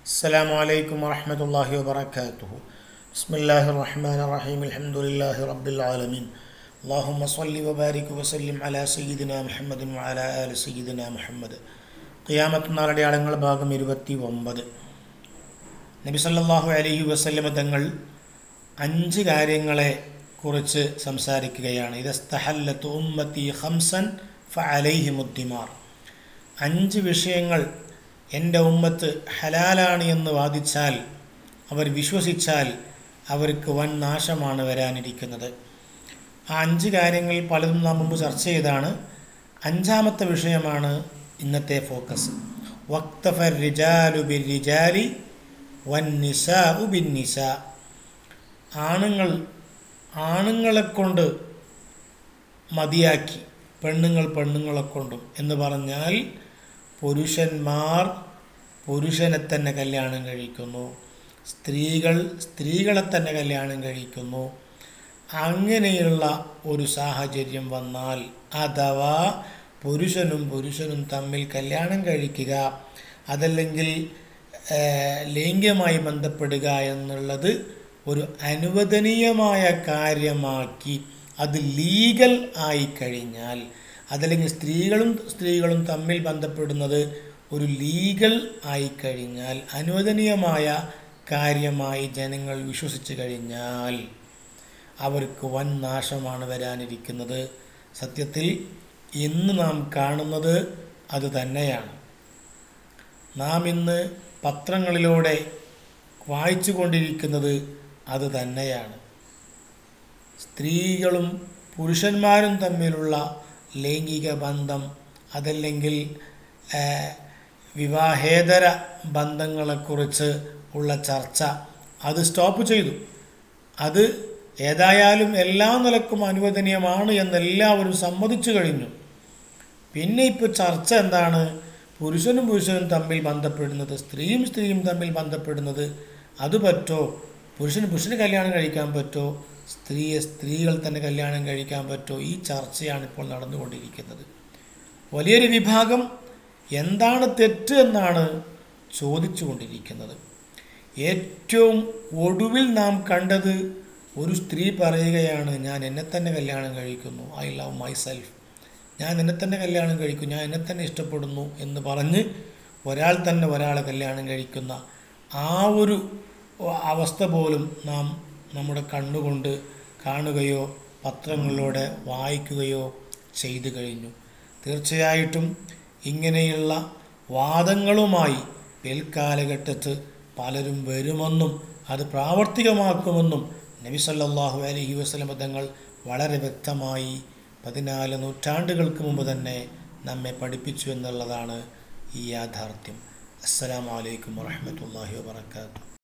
السلام عليكم ورحمة الله وبركاته بسم الله الرحمن الرحيم الحمد لله رب العالمين اللهم صل وبارك وسلم على سيدنا محمد وعلى آل سيدنا محمد ഖിയാമത്ത് നാളുടെ അടങ്ങൾ ഭാഗം ഇരുപത്തി ഒമ്പത് നബി സല്ലല്ലാഹു അലൈഹി വസല്ലമ തങ്ങൾ അഞ്ച് കാര്യങ്ങളെ കുറിച്ച് സംസാരിക്കുകയാണ് ഇതസ്തഹല്ലത്ത് ഉമ്മത്തി ഹംസൻ ഫഅലൈഹി മുദ്ദിമാർ അഞ്ച് വിഷയങ്ങൾ എൻ്റെ ഉമ്മത്ത് ഹലാലാണ് എന്ന് വാദിച്ചാൽ അവർ വിശ്വസിച്ചാൽ അവർക്ക് വൻ നാശമാണ് വരാനിരിക്കുന്നത് ആ അഞ്ച് കാര്യങ്ങൾ പലതും നാം മുമ്പ് ചർച്ച ചെയ്താണ് അഞ്ചാമത്തെ വിഷയമാണ് ഇന്നത്തെ ഫോക്കസ് വക്തഫർ റിജാലു ബിൽ റിജാലി വൻ നിസാ ബിൻ നിസാ ആണുങ്ങൾ ആണുങ്ങളെ കൊണ്ട് മതിയാക്കി പെണ്ണുങ്ങൾ പെണ്ണുങ്ങളെ കൊണ്ടും എന്ന് പറഞ്ഞാൽ പുരുഷന്മാർ പുരുഷനെ തന്നെ കല്യാണം കഴിക്കുന്നു സ്ത്രീകൾ സ്ത്രീകളെ തന്നെ കല്യാണം കഴിക്കുന്നു അങ്ങനെയുള്ള ഒരു സാഹചര്യം വന്നാൽ അഥവാ പുരുഷനും പുരുഷനും തമ്മിൽ കല്യാണം കഴിക്കുക അതല്ലെങ്കിൽ ലൈംഗികമായി ബന്ധപ്പെടുക എന്നുള്ളത് ഒരു അനുവദനീയമായ കാര്യമാക്കി അത് ലീഗൽ ആയി കഴിഞ്ഞാൽ അതല്ലെങ്കിൽ സ്ത്രീകളും സ്ത്രീകളും തമ്മിൽ ബന്ധപ്പെടുന്നത് ഒരു ലീഗൽ ആയി കഴിഞ്ഞാൽ അനുവദനീയമായ കാര്യമായി ജനങ്ങൾ വിശ്വസിച്ച് കഴിഞ്ഞാൽ അവർക്ക് വൻ നാശമാണ് വരാനിരിക്കുന്നത് സത്യത്തിൽ ഇന്ന് നാം കാണുന്നത് അത് തന്നെയാണ് നാം ഇന്ന് പത്രങ്ങളിലൂടെ വായിച്ചു കൊണ്ടിരിക്കുന്നത് അത് തന്നെയാണ് സ്ത്രീകളും പുരുഷന്മാരും തമ്മിലുള്ള ലൈംഗിക ബന്ധം അതല്ലെങ്കിൽ വിവാഹേതര ബന്ധങ്ങളെക്കുറിച്ച് ഉള്ള ചർച്ച അത് സ്റ്റോപ്പ് ചെയ്തു അത് ഏതായാലും എല്ലാ നിലക്കും അനുവദനീയമാണ് എന്നെല്ലാവരും സമ്മതിച്ചു കഴിഞ്ഞു പിന്നെ ഇപ്പോൾ ചർച്ച എന്താണ് പുരുഷനും പുരുഷനും തമ്മിൽ ബന്ധപ്പെടുന്നത് സ്ത്രീയും സ്ത്രീയും തമ്മിൽ ബന്ധപ്പെടുന്നത് അത് പറ്റോ പുരുഷന് പുരുഷന് കല്യാണം കഴിക്കാൻ പറ്റോ സ്ത്രീയെ സ്ത്രീകൾ തന്നെ കല്യാണം കഴിക്കാൻ പറ്റോ ഈ ചർച്ചയാണ് ഇപ്പോൾ നടന്നുകൊണ്ടിരിക്കുന്നത് വലിയൊരു വിഭാഗം എന്താണ് തെറ്റ് എന്നാണ് ചോദിച്ചു കൊണ്ടിരിക്കുന്നത് ഏറ്റവും ഒടുവിൽ നാം കണ്ടത് ഒരു സ്ത്രീ പറയുകയാണ് ഞാൻ എന്നെ തന്നെ കല്യാണം കഴിക്കുന്നു ഐ ലവ് മൈ സെൽഫ് ഞാൻ എന്നെ തന്നെ കല്യാണം കഴിക്കും ഞാൻ എന്നെ തന്നെ ഇഷ്ടപ്പെടുന്നു എന്ന് പറഞ്ഞ് ഒരാൾ തന്നെ ഒരാളെ കല്യാണം കഴിക്കുന്ന ആ ഒരു അവസ്ഥ പോലും നാം നമ്മുടെ കണ്ണുകൊണ്ട് കാണുകയോ പത്രങ്ങളിലൂടെ വായിക്കുകയോ ചെയ്തു കഴിഞ്ഞു തീർച്ചയായിട്ടും ഇങ്ങനെയുള്ള വാദങ്ങളുമായി പിൽക്കാലഘട്ടത്ത് പലരും വരുമെന്നും അത് പ്രാവർത്തികമാക്കുമെന്നും നബി സല്ലല്ലാഹു അലൈഹി വസല്ലം തങ്ങൾ വളരെ വ്യക്തമായി പതിനാല് നൂറ്റാണ്ടുകൾക്ക് മുമ്പ് തന്നെ നമ്മെ പഠിപ്പിച്ചു എന്നുള്ളതാണ് ഈ യാഥാർത്ഥ്യം അസ്സലാമു അലൈക്കും വറഹ്മത്തുള്ളാഹി വബറകാതുഹു